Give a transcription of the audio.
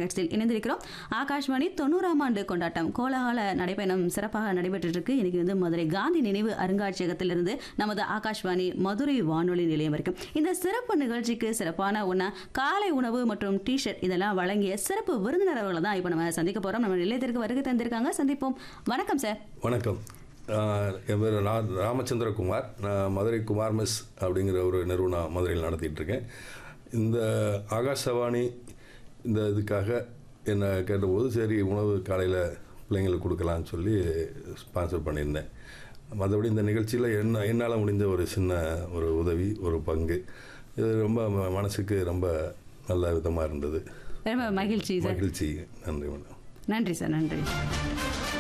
மெகட்ஸில் இணைந்திருக்கிறோம் ஆகாஷ்வாணி தொண்ணூறாம் ஆண்டு கொண்டாட்டம் கோலாகல நடைபயணம் சிறப்பாக நடைபெற்று இருக்கு இன்னைக்கு வந்து மதுரை காந்தி நினைவு அருங்காட்சியகத்திலிருந்து நமது ஆகாஷ்வாணி மதுரை வானொலி நிலையம் வரைக்கும் இந்த சிறப்பு நிகழ்ச்சிக்கு சிறப்பான ஒன்றா காலை உணவு மற்றும் டிஷர்ட் இதெல்லாம் வழங்கிய சிறப்பு விருந்தினர்களை தான் இப்போ நம்ம சந்திக்க போகிறோம் நம்ம நிலையத்திற்கு வருகை தந்திருக்காங்க சந்திப்போம் வணக்கம் சார் வணக்கம் ஆஹ் என் பேர் ரா ராமச்சந்திரகுமார் நான் மதுரை குமார் மெஸ் அப்படிங்கிற ஒரு நிறுவனம் மதுரையில் நடத்திட்டு இருக்கேன் இந்த ஆகாசவாணி இந்த இதுக்காக என்னை கேட்டபோது சரி உணவு காலையில் பிள்ளைங்களுக்கு கொடுக்கலான்னு சொல்லி ஸ்பான்சர் பண்ணியிருந்தேன் மற்றபடி இந்த நிகழ்ச்சியில் என்ன என்னால் முடிஞ்ச ஒரு சின்ன ஒரு உதவி ஒரு பங்கு இது ரொம்ப ம- மனசுக்கு ரொம்ப நல்ல விதமாக இருந்தது ரொம்ப மகிழ்ச்சி சார் மகிழ்ச்சி நன்றி மேடம் நன்றி சார் நன்றி